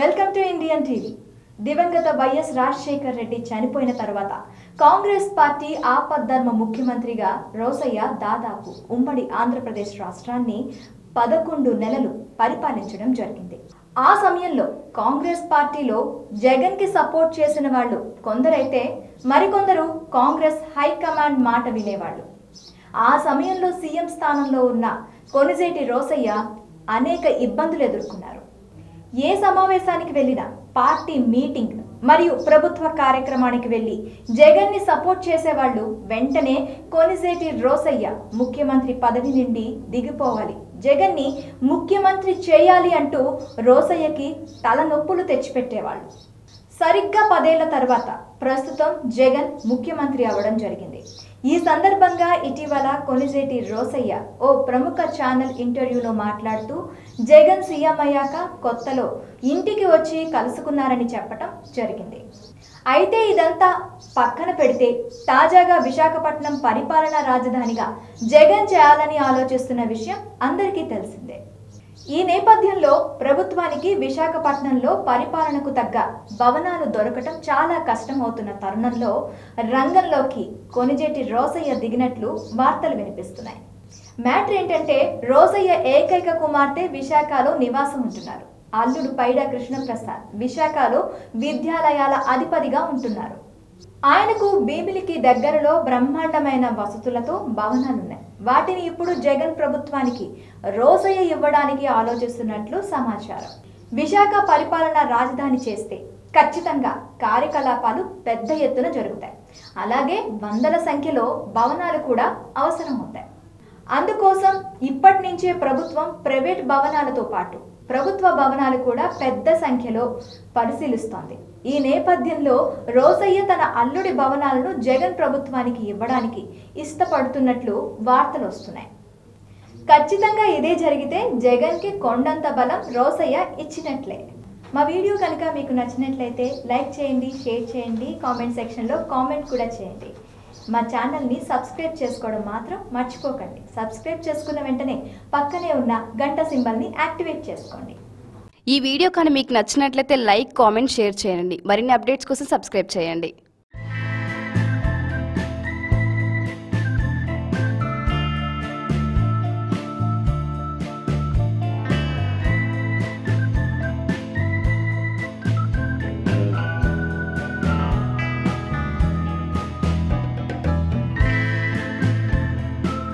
welcome to Indian TV దివంగత వైఎస్ రాజశేఖర్ రెడ్డి చనిపోయిన తర్వాత కాంగ్రెస్ పార్టీ ఆపద్ధర్మ ముఖ్యమంత్రిగా రోసయ్య దాదాపు ఉమ్మడి ఆంధ్రప్రదేశ్ రాష్ట్రాన్ని పదకొండు నెలలు పరిపాలించడం జరిగింది ఆ సమయంలో కాంగ్రెస్ పార్టీలో జగన్ కి సపోర్ట్ చేసిన వాళ్ళు కొందరైతే మరికొందరు కాంగ్రెస్ హైకమాండ్ మాట వినేవాళ్ళు ఆ సమయంలో సీఎం స్థానంలో ఉన్న కొనిజేటి రోసయ్య అనేక ఇబ్బందులు ఎదుర్కొన్నారు ఏ సమావేశానికి వెళ్ళినా పార్టీ మీటింగ్ మరియు ప్రభుత్వ కార్యక్రమానికి వెళ్ళి జగన్ ని సపోర్ట్ చేసేవాళ్ళు వెంటనే కొనిసేటి రోసయ్య ముఖ్యమంత్రి పదవి నుండి దిగిపోవాలి జగన్ ని ముఖ్యమంత్రి చేయాలి అంటూ రోసయ్యకి తలనొప్పులు తెచ్చిపెట్టేవాళ్ళు సరిగ్గా పదేళ్ల తర్వాత ప్రస్తుతం జగన్ ముఖ్యమంత్రి అవ్వడం జరిగింది ఈ సందర్భంగా ఇటీవల కొనిజేటి రోసయ్య ఓ ప్రముఖ ఛానల్ ఇంటర్వ్యూలో మాట్లాడుతూ జగన్ సీఎం అయ్యాక కొత్తలో ఇంటికి వచ్చి కలుసుకున్నారని చెప్పటం జరిగింది అయితే ఇదంతా పక్కన పెడితే తాజాగా విశాఖపట్నం పరిపాలనా రాజధానిగా జగన్ చేయాలని ఆలోచిస్తున్న విషయం అందరికీ తెలిసిందే ఈ నేపథ్యంలో ప్రభుత్వానికి విశాఖపట్నంలో పరిపాలనకు తగ్గ భవనాలు దొరకటం చాలా కష్టమవుతున్న తరుణంలో రంగంలోకి కొనిజేటి రోసయ్య దిగినట్లు వార్తలు వినిపిస్తున్నాయి మ్యాటర్ ఏంటంటే రోసయ్య ఏకైక కుమార్తె విశాఖలో నివాసం ఉంటున్నారు అల్లుడు పైడా కృష్ణప్రసాద్ విశాఖలో విద్యాలయాల అధిపతిగా ఉంటున్నారు ఆయనకు భీమిలికి దగ్గరలో బ్రహ్మాండమైన వసతులతో భవనాలున్నాయి వాటిని ఇప్పుడు జగన్ ప్రభుత్వానికి రోసయ్య ఇవ్వడానికి ఆలోచిస్తున్నట్లు సమాచారం విశాఖ పరిపాలన రాజధాని చేస్తే ఖచ్చితంగా కార్యకలాపాలు పెద్ద ఎత్తున జరుగుతాయి అలాగే వందల సంఖ్యలో భవనాలు కూడా అవసరం అవుతాయి అందుకోసం ఇప్పటి నుంచే ప్రభుత్వం ప్రైవేట్ భవనాలతో పాటు ప్రభుత్వ భవనాలు కూడా పెద్ద సంఖ్యలో పరిశీలిస్తోంది ఈ నేపథ్యంలో రోసయ్య తన అల్లుడి భవనాలను జగన్ ప్రభుత్వానికి ఇవ్వడానికి ఇష్టపడుతున్నట్లు వార్తలు వస్తున్నాయి ఖచ్చితంగా ఇదే జరిగితే జగన్కి కొండంత బలం రోసయ్య ఇచ్చినట్లే మా వీడియో కనుక మీకు నచ్చినట్లయితే లైక్ చేయండి షేర్ చేయండి కామెంట్ సెక్షన్లో కామెంట్ కూడా చేయండి మా ఛానల్ని సబ్స్క్రైబ్ చేసుకోవడం మాత్రం మర్చిపోకండి సబ్స్క్రైబ్ చేసుకున్న వెంటనే పక్కనే ఉన్న గంట సింబల్ని యాక్టివేట్ చేసుకోండి ఈ వీడియో కానీ మీకు నచ్చినట్లయితే లైక్ కామెంట్ షేర్ చేయండి మరిన్ని అప్డేట్స్ కోసం సబ్స్క్రైబ్ చేయండి